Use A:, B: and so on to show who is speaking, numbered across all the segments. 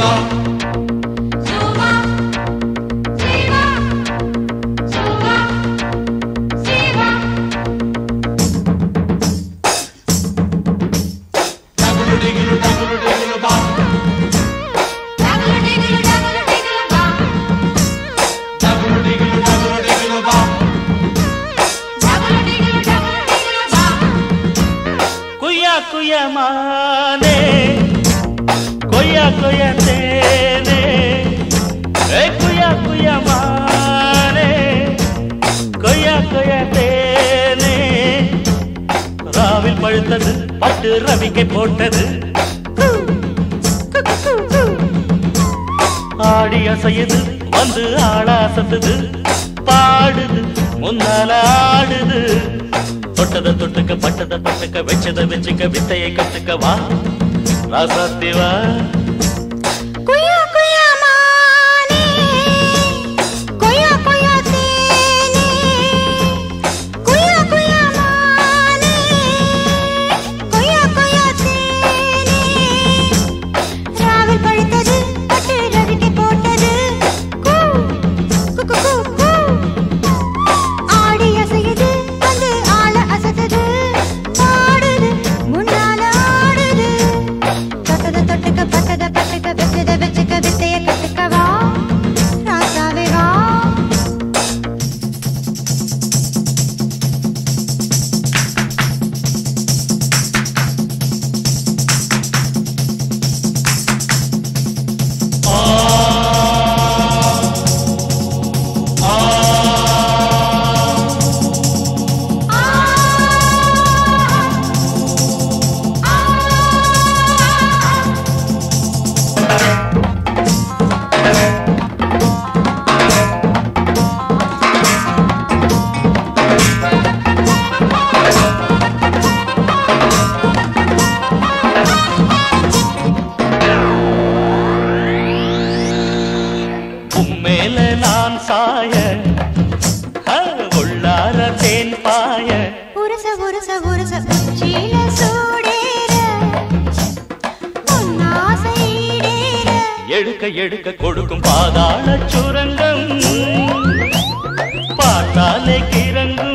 A: குய்யா குய்யமானே கொய்யா கொய்யா தேனே ஏ குய்யா குய்யமானே கொய்யா கொய்யா தேனே ராவில் பழுத்தது பட்டு ரவிக்கை போட்டது ஆடி அசையுது வந்து ஆளாசத்துது பாடுது முன்னால ஆடுது தொட்டத தொட்டுக்க பட்டத பட்டுக்க வச்சத வச்சுக்க வித்தையை கத்துக்க வா ராசாத்தி வா
B: குய்யா குய்யா மானே குய்யா குய்யா தேனே குய்யா குய்யா மானே குய்யா குய்யா தேனே ராவில் பழுத்தது பட்டு ரவிக்கு போட்டது கூ கு கு கு கூ ஆடி அசையுது வந்து ஆள அசத்துது பாடுது முன்னால ஆடுது தொட்டத தொட்டுக்க பட்டத பட்டுக்க வச்சத வச்சுக்க வித்தைய கத்துக்க வா ராசாவே வா
A: உம்மேல நான் சாய ஆ, உள்ளார தேன் பாய
B: உரச உரச உரச உச்சியில சூடேற உன்னாசை ஈடேற
A: எடுக்க எடுக்க கொடுக்கும் பாதாள சுரங்கம் பார்த்தாலே கிறங்கும்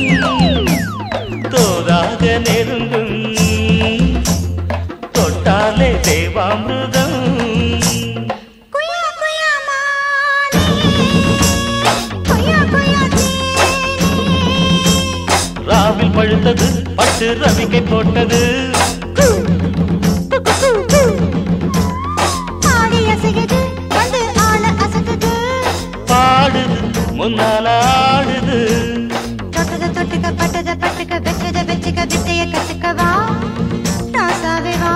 A: தோதாக நெருங்கும் தொட்டாலே தேவாமிருதம்
B: குய்யா குய்யா மானே குய்யா குய்யா தேனே
A: ராவில் பழுத்தது பட்டு ரவிக்கை போட்டது
B: ஆடி அசையுது வந்து ஆள அசத்துது
A: பாடுது முன்னால ஆடுது
B: தொட்டத தொட்டுக்க பட்டத பட்டுக்க வச்சத வச்சுக்க வித்தைய கத்துக்க வா ராசாவே வா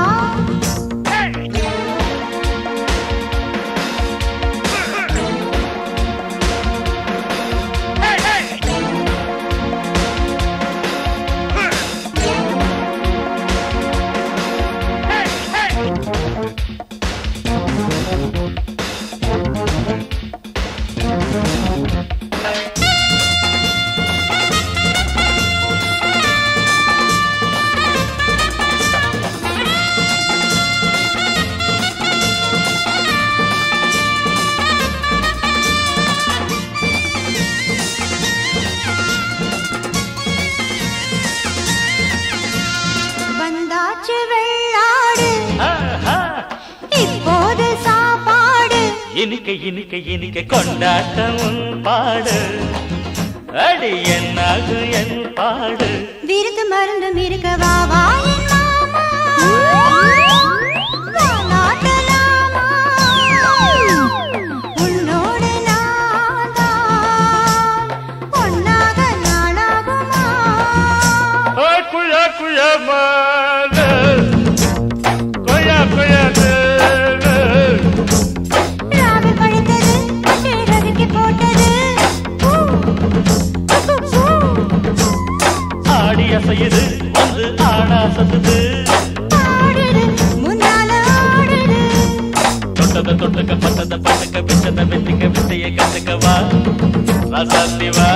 B: வந்தாச்சு வெள்ளாடு
A: ஆஹா,
B: இப்போது சாப்பாடு
A: இனிக்க இனிக்க இனிக்க கொண்டாட்டமும் பாடு அடி என்னாகும் என் பாடு
B: விருந்து மருந்தும் இருக்க வா வா என் மாமா வாலாட்டலாமா? உன்னோடு நான் தான் ஒன்னாக நாளாகுமா?
A: ஓய் குயா குயா மாலே கொயா கொயா தேனே.
B: ராவில் பழுத்தது, பட்டு ரவிக்கு போட்டது. பூ, பூ, பூ.
A: ஆடி அசையுது வந்து ஆடாசத்துது
B: ஆடுது, முன்னால ஆடுது.
A: தொட்டத தொட்டுக்க பட்டத பட்டுக்க விட்டத வெத்திக்க வித்தைய கத்துக்க வா ராசாத்தி வா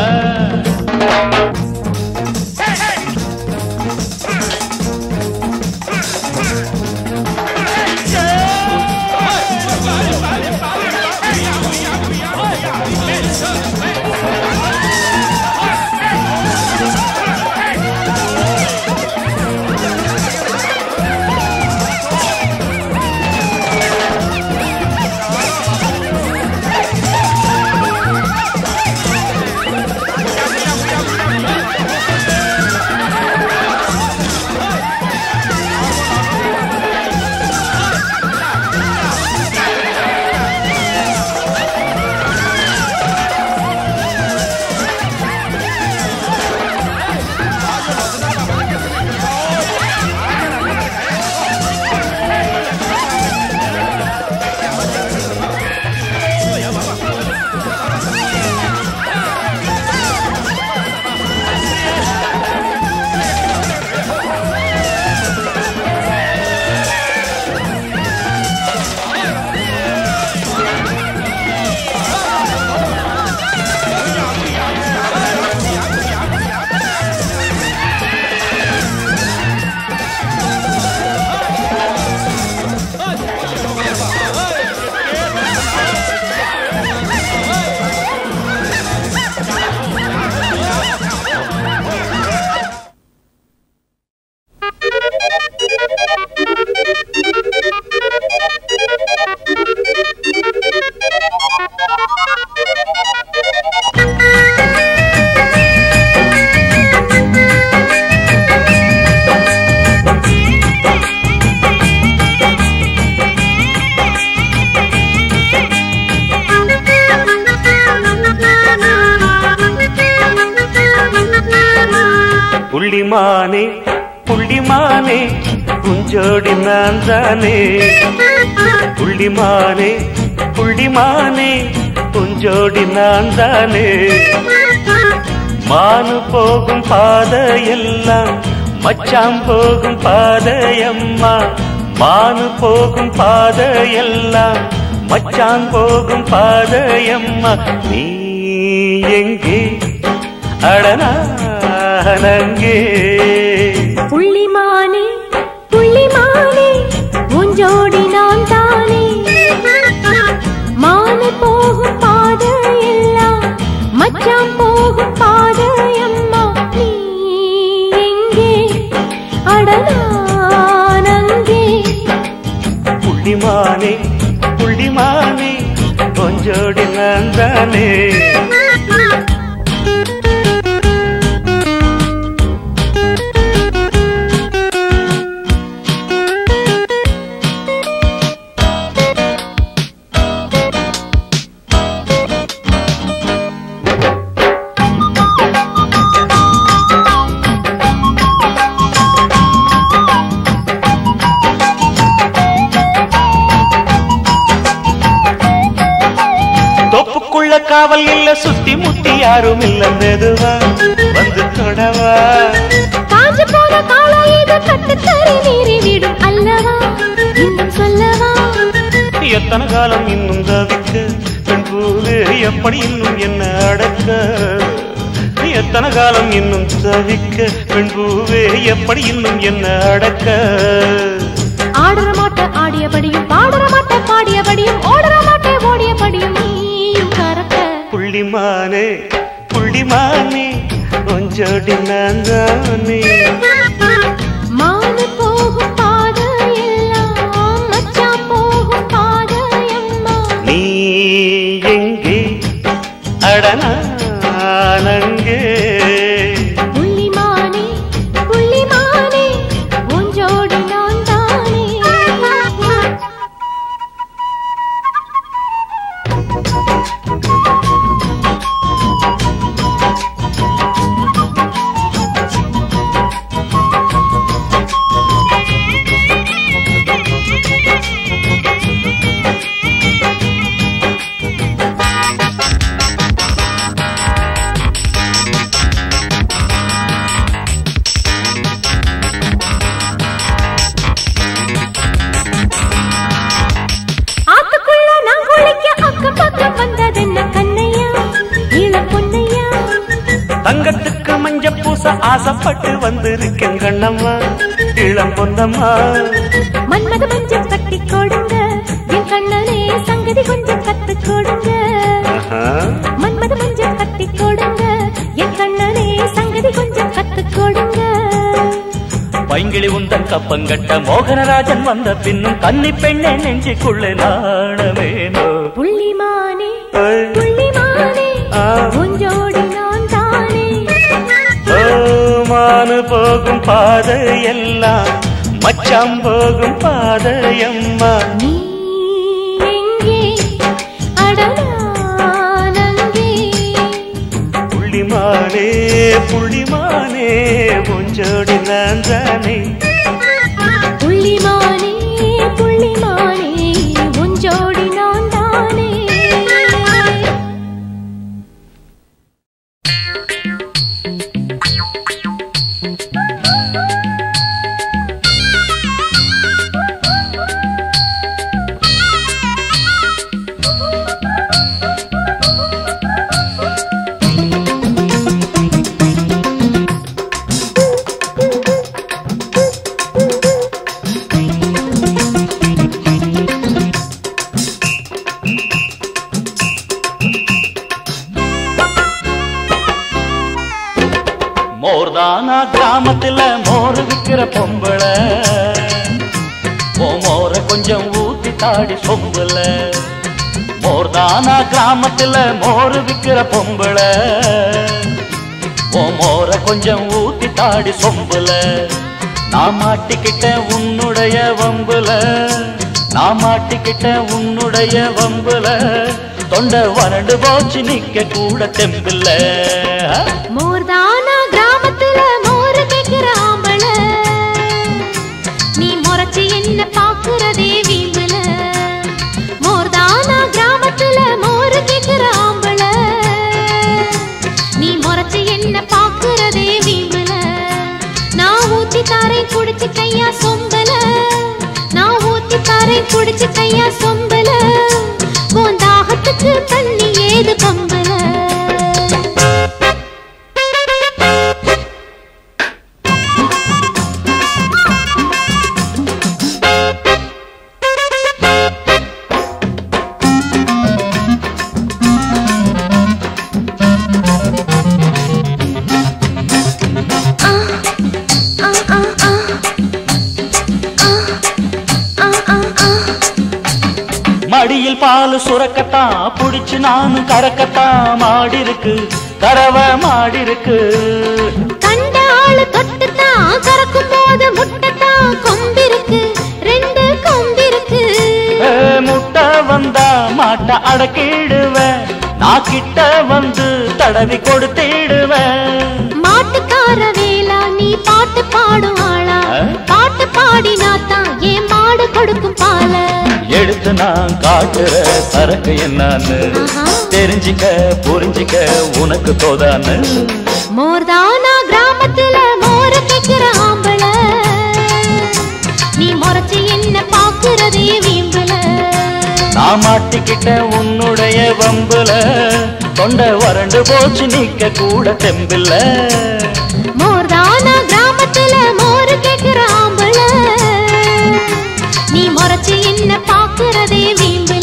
C: புள்ளிமானே புள்ளிமானே குஞ்சோடி நான் தானே புள்ளிமானே புள்ளிமானே குஞ்சோடி நான் தானே மானு போகும் பாதையெல்லாம் மச்சாம் போகும் பாதையம்மா மானு போகும் பாதையெல்லாம் மச்சான் போகும் பாதையம்மா நீ எங்கே அடனானங்கே
B: புள்ளிமானே புள்ளிமானே உஞ்சோடி நான் தானே மானு போகும் பாதையெல்லாம் மச்சான் போகும் பாதையம்மா நீ எங்கே அடனானங்கே
C: புள்ளிமானே புள்ளிமானே கொஞ்சோடி நான் தானே தொப்புக்குள்ள காவல் இல்ல சுத்தி முத்தி யாரும் இல்ல மெதுவா வந்து தொடவா
B: காஞ்சு போன காலா இது கட்டுத்தறி நீறி விடும் அல்லவா இன்னும் சொல்லவா
C: எத்தனை காலம் இன்னும் தவிக்க பெண் பூவே எப்படி இன்னும் என்ன அடக்க எத்தனை காலம் இன்னும் தவிக்க பெண் பூவே எப்படி இன்னும் என்ன அடக்க
B: ஆடுற மாட்ட ஆடியபடியும் பாடுற மாட்ட பாடியபடியும் ஓடுற மாட்ட ஓடியபடியும் நீயும் கறக்க
C: புள்ளிமானே புள்ளிமானே கொஞ்சோடி நான் தானே
B: மானு போகும் பாதையெல்லாம் மச்சான் போகும் பாதையம்மா
C: நீ எங்கே அடனானங்கே
B: புள்ளிமானே புள்ளிமானே உஞ்சோடி நான் தானே ஆத்துக்குள்ள நான் குளிக்க அக்கம் பக்கம் வந்ததென்ன கண்ணையா இள பொன்னையா
C: தங்கத்துக்கு மஞ்ச பூச ஆசைப்பட்டு வந்திருக்கேன் கண்ணம்மா இளம் பொந்தம்மா
B: மன்மத மஞ்சள் கட்டி கொடுங்க என் கண்ணனே சங்கதி கொஞ்சம் கத்து கொடுங்க
C: ஆஹா.
B: மன்மத மஞ்சள் கட்டி கொடுங்க என் கண்ணனே சங்கதி கொஞ்சம் கத்து கொடுங்க
A: பைங்கிளி உந்தன் கப்பங்கட்ட மோகனராஜன் வந்த பின்னும் கன்னி பெண்ணே நெஞ்சுக்குள்ளே நாணமேனோ
B: புள்ளிமானே
C: ஏய்.
B: புள்ளிமானே
C: ஆ.
B: உஞ்சோடி நான் தானே
C: ஓ, மானு போகும் பாதையெல்லாம் மச்சாம் போகும் பாதையம்மா
B: நீ எங்கே அடனானங்கே
C: புள்ளிமானே புள்ளிமானே கொஞ்சோடி நான் தானே
B: புள்ளிமானே புள்ளிமானே உஞ்சோடி நான் தானே
A: மோர்தானா கிராமத்துல மோர் விக்கிற பொம்பளை ஓ மோர கொஞ்சம் ஊத்தி தாடி சொம்புல மோர்தானா கிராமத்துல மோர் விக்கிற பொம்பளை ஓ மோர கொஞ்சம் ஊத்தி தாடி சொம்புல நான் மாட்டிக்கிட்ட உன்னுடைய வம்புல நான் மாட்டிக்கிட்ட உன்னுடைய வம்புல தொண்டை வறண்டு போச்சு நிக்க கூட தெம்பில்ல
B: மோர்தானா கிராமத்துல மோர் கேட்க புடிச்சு கையா சொம்பல உன் தாகத்துக்கு தண்ணி ஏது பம்பல
C: மடியில் பால் சுரக்கத்தான் புடிச்சு நானும் கறக்கத்தான் மாடி இருக்கு கறவ மாடி இருக்கு
B: கண்ட ஆளு தொட்டுத்தான் கறக்கும் போது முட்டைத்தான் கொம்பிருக்கு ரெண்டு கொம்பிருக்கு
C: ஏ, முட்டை வந்தா மாட்ட அடக்கிடுவேன் நான் கிட்ட வந்து தடவி கொடுத்திடுவேன்
B: மாட்டுக்கார வேலா நீ பாட்டு பாடும் ஆளா
C: ஆ?
B: பாட்டு பாடினா தான் ஏன் மாடு கொடுக்கும் பால
C: எடுத்து நான் காட்டுற சரக்கு என்னன்னு
B: ஆஹா.
C: தெரிஞ்சிக்க புரிஞ்சிக்க உனக்கு தோதான்னு
B: மோர்தானா கிராமத்துல மோர கேக்குற ஆம்பள நீ முறைச்சு என்ன பாக்குறதே வீம்பல
C: நான் மாட்டிக்கிட்ட உன்னுடைய வம்புல தொண்டை வறண்டு போச்சு நிக்க கூட தெம்பில்ல
B: மோர்தானா கிராமத்துல மோர கேக்குற ஆம்பள நீ முறைச்சு என்ன பாக்குறதே வீம்பல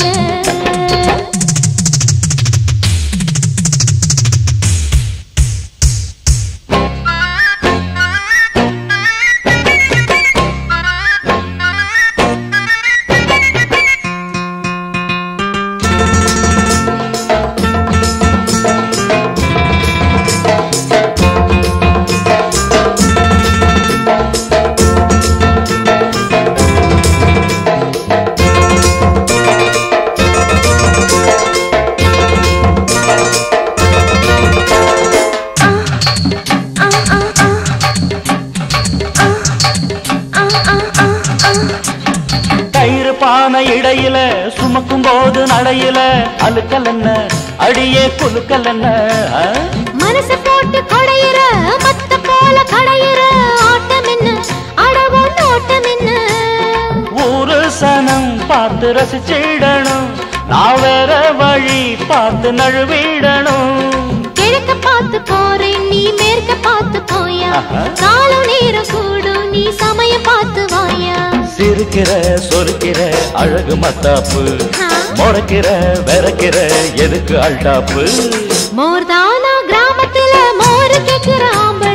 C: கயிறு பானை இடையில சுமக்கும் போது நடையில அழுக்கல் என்ன அடியே குலுக்கல் என்ன ஆ?
B: மனச போட்டு கொடையிற மத்த போல கடையிற ஆட்டம் என்ன அடவும் நோட்டம் என்ன
C: ஊரு சனம் பார்த்து ரசிச்சிடணும் நான் வேற வழி பார்த்து நழுவிடணும்
B: கிழக்க பார்த்து போறேன் நீ மேற்க பார்த்து போயா
C: ஆஹா.
B: காலம் நேரம் கூடும் நீ சமயம் பார்த்து வாயா
C: சிரிக்கிற சொருக்கிற அழகு மத்தாப்பு
B: ஆ.
C: முறைக்கிற விறக்கிற எதுக்கு அல்டாப்பு
B: மோர்தானா கிராமத்துல மோரு கேக்குற ஆம்பள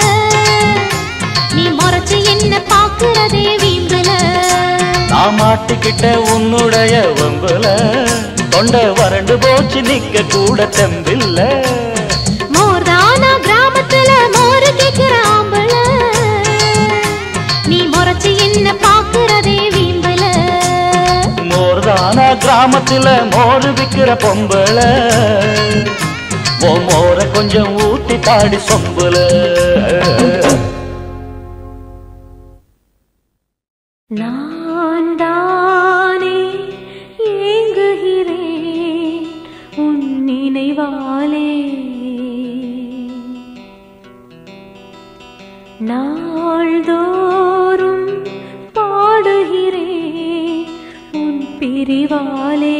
B: நீ முறைச்சு என்ன பாக்குறதே வீம்பல
C: நான் மாட்டிக்கிட்ட உன்னுடைய வம்புல தொண்டை வறண்டு போச்சு நிக்க கூட தெம்பில்ல
B: மோர்தானா கிராமத்துல மோரு கேக்குற ஆம்பள நீ முறைச்சு என்ன பாக்குறதே வீம்பல
C: மோர்தானா கிராமத்துல மோர் விக்கிற பொம்பள உன் மோர கொஞ்சம் ஊத்தி தாடி சொம்புல
B: நான் தானே ஏங்குகிறேன் உன் நினைவாலே நாள்தோறும் பாடுகிறேன் உன் பிரிவாலே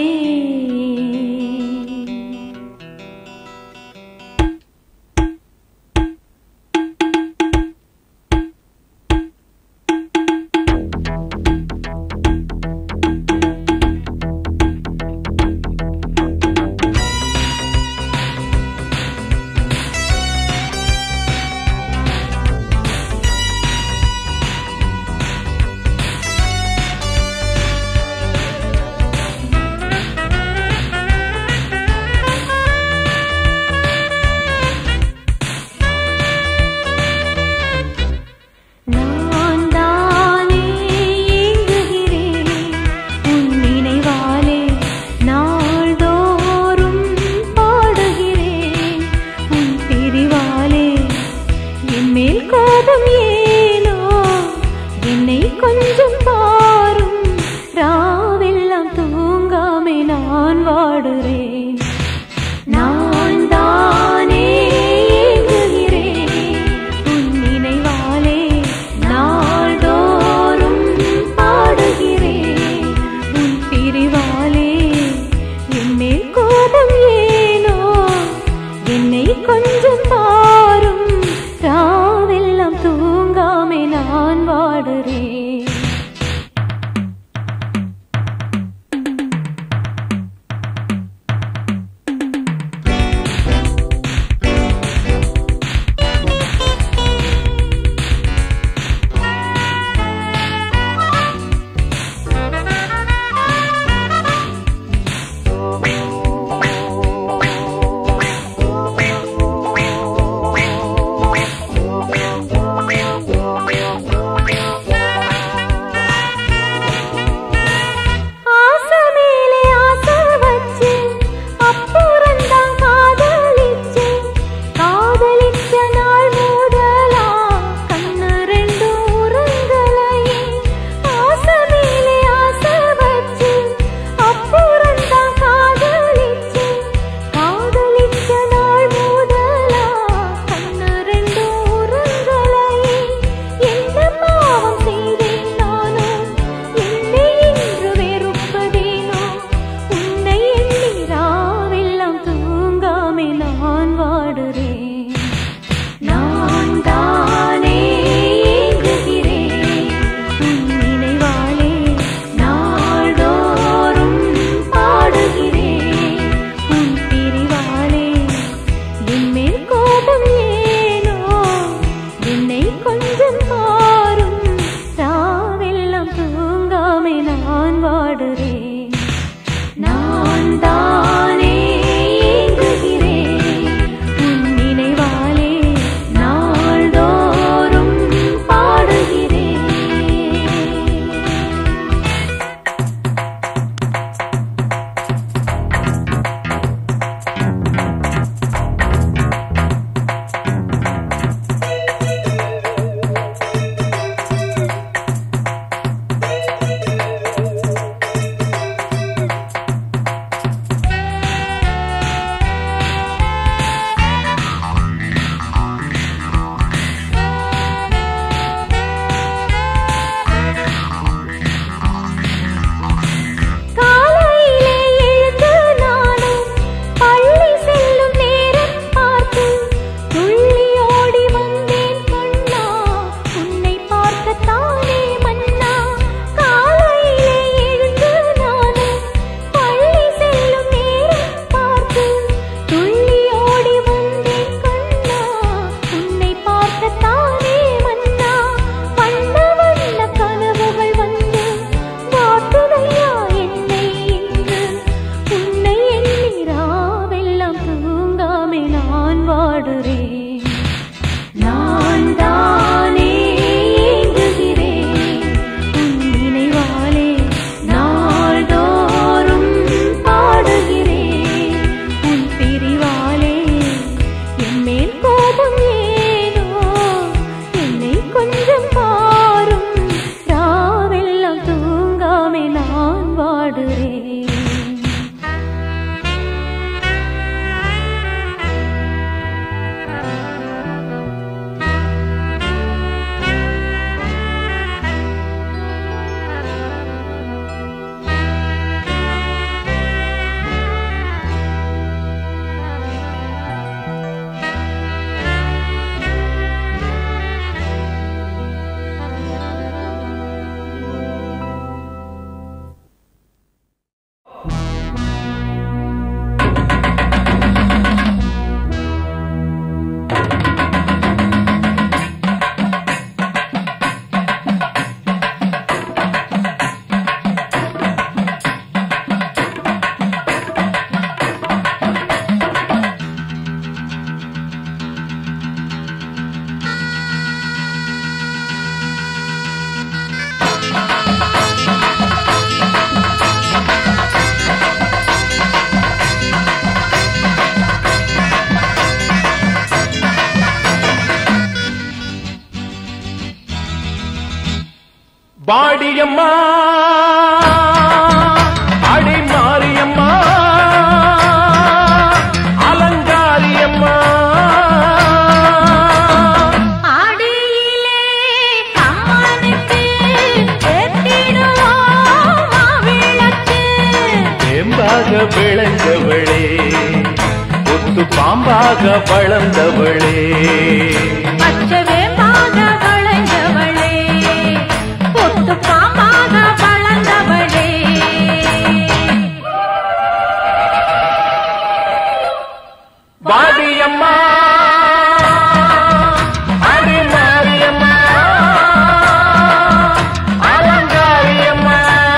B: வாடுறேன் நான் தானே ஏங்குகிறேன் உன் நினைவாலே நாள்தோறும் பாடுகிறேன் காலையிலே எழுந்து நானும் பள்ளி செல்லும் நேரம் பார்த்து துள்ளி ஓடி வந்தேன் கண்ணா உன்னை பார்க்கத்தானே மன்னா காலையிலே எழுந்து நானும் பள்ளி செல்லும் நேரம் பார்த்து துள்ளி ஓடி வந்தேன் கண்ணா உன்னை பார்க்கத்தானே மன்னா வண்ண வண்ண கனவுகள் வந்து வாட்டுதையா என்னை இன்று உன்னை எண்ணி ராவெல்லாம் தூங்காமே நான் வாடுறேன் நான் தானே ஏங்குகிறேன் உன் நினைவாலே நாள்தோறும் பாடுகிறேன் உன் பிரிவாலே என் மேல் கோபம் ஏனோ என்னை கொஞ்சம் பாரும் ராவெல்லாம் தூங்காமே நான் வாடுறேன்
C: வாடியம்மா அடி மாரியம்மா அலங்காரியம்மா
B: ஆடியிலே காமனுக்கு ஏத்திடுவோம் மாவிளக்கு.
C: தேம்பாக விளைந்தவளே ஒத்து பாம்பாக வளர்ந்தவளே
B: பச்சவேம்பாக வளைந்தவளே, பொத்து பாம்பாக வளர்ந்தவளே.
C: வாடியம்மா அடி மாரியம்மா அலங்காரியம்மா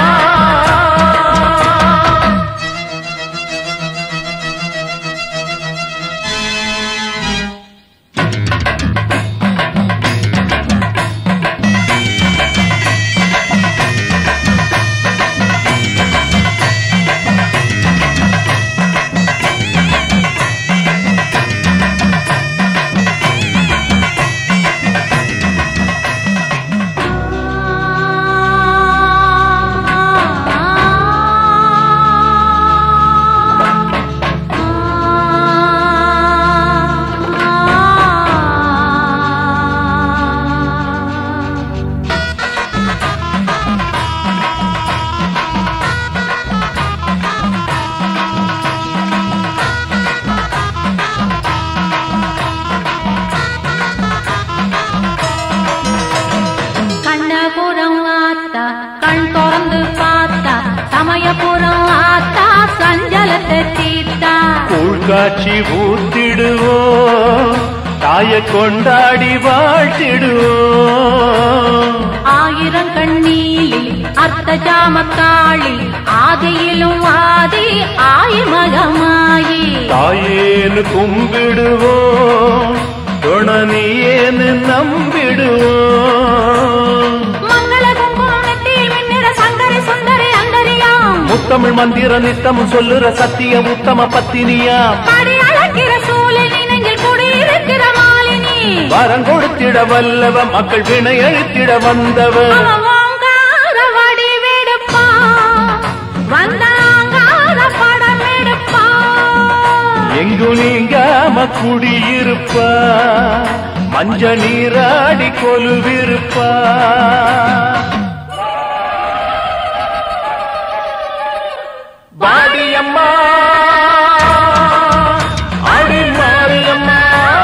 B: கண்ணபுரம் ஆத்தா கண் திறந்து பார்த்தா சமயபுரம் ஆத்தா சஞ்சலத்தை தீர்த்தா
C: உள்காட்சி ஊத்திடுவோம் தாய கொண்டாடி வாழ்த்திடுவோம்
D: ஆயிரம் கண்ணீலி அர்த்த ஜாமக்காளி ஆதியிலும் ஆதி ஆயி மகமாயி
C: தாயேன்னு கும்பிடுவோம் துணனியேன்னு நம்பிடுவோம்
D: மங்கள குங்குமம் நெத்தியில் மின்னிற சங்கரி சுந்தரி அந்தரியாம்
C: முத்தமிழ் மந்திர நித்தமும் சொல்லுற சத்திய உத்தம பத்தினியா
D: படி அழகிற சூழல் நெஞ்சில் குடியிருக்கிற மாலினி
C: வரம் கொடுத்திட வல்லவ மக்கள் வினை அழித்திட வந்தவ
D: அவன் ஓங்கார வடிவெடுப்பா வந்தாங்கார படம் எடுப்பா
C: எங்கு நீங்காம குடியிருப்பா மஞ்ச நீராடி கொலுவிருப்பா வாடியம்மா அடி மாரியம்மா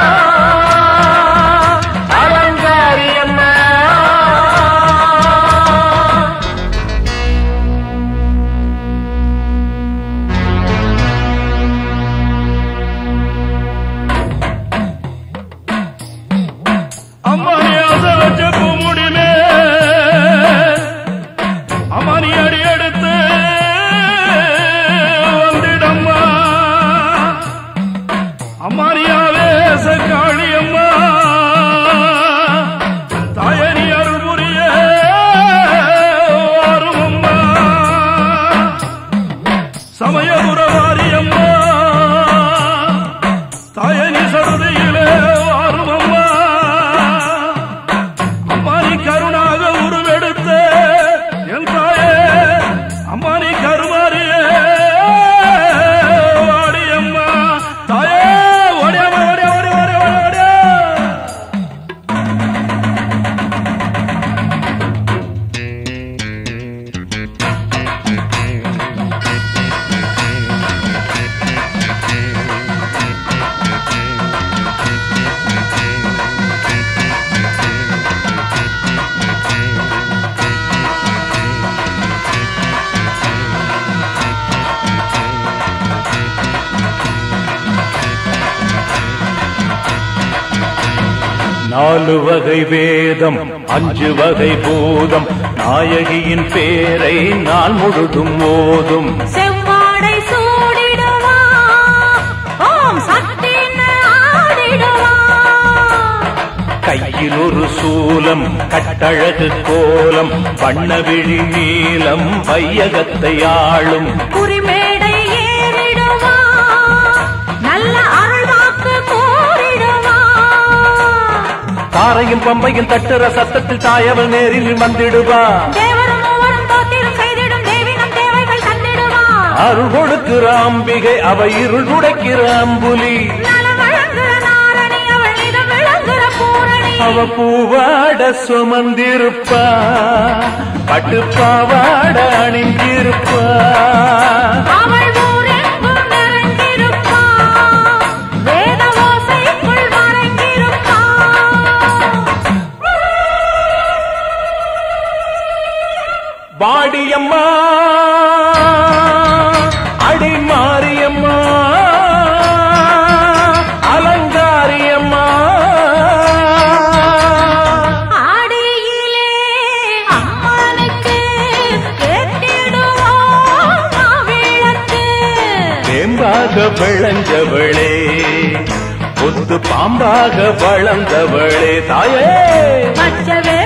C: அலங்காரியம்மா
A: அம்மானி ஆசை வச்ச பூமுடிமே அம்மானி அடி எடுத்து வந்திடம்மா அம்மானியாவே சக்காளி அம்மா தாயனி அருள் புரிய வரும் அம்மா சமயபுர வாரியம்மா தாயனி சருதியிலே வரும் அம்மா அம்மானி கருணாக உருவெடுத்த என் தாயே அம்மானி கருமாரியே வாடி அம்மா தாயே ஓடியாமா ஓடியா ஓடி ஓடி ஓடி ஓடியா
C: நாலு வகை வேதம் அஞ்சு வகை பூதம் நாயகியின் பேரை நான் முழுதும் ஓதும்
D: செவ்வாடை சூடிடுவா ஓம் சக்தின்னு ஆடிடுவா
C: கையில் ஒரு சூலம் கட்டழகு கோலம் வண்ணவிழி நீலம் வையகத்தை ஆளும்
D: குறிமேடை ஏறிடுவா நல்ல அருள்வாக்கு கூறிடுவா
C: தாரையும் பம்பையும் தட்டுற சத்தத்தில் தாயவள் நேரில் வந்திடுவா
D: தேவரும் மூவரும் தோத்திரம் செய்திடும் தேவி நம் தேவைகள் தந்திடுவா
C: அருள் கொடுக்கிற அம்பிகை அவ இருள் உடைக்கிற அம்புலி
D: நலம் வழங்குற நாரணி அவள் இது விளங்குற பூரணி
C: அவ பூவாட சுமந்திருப்பா பட்டு பாவாட அணிஞ்சிருப்பா
D: அவள் ஊரெங்கும் நிறைந்திருப்பா வேத ஓசைக்குள் மறைந்திருப்பா
C: வாடியம்மா அடி மாரியம்மா அலங்காரியம்மா
D: ஆடியிலே அம்மனுக்கு கேட்டிடுவோம் மாவிளக்கு
C: தேம்பாக விளைஞ்சவளே பொத்து பாம்பாக வளர்ந்தவளே தாயே
D: பச்சவே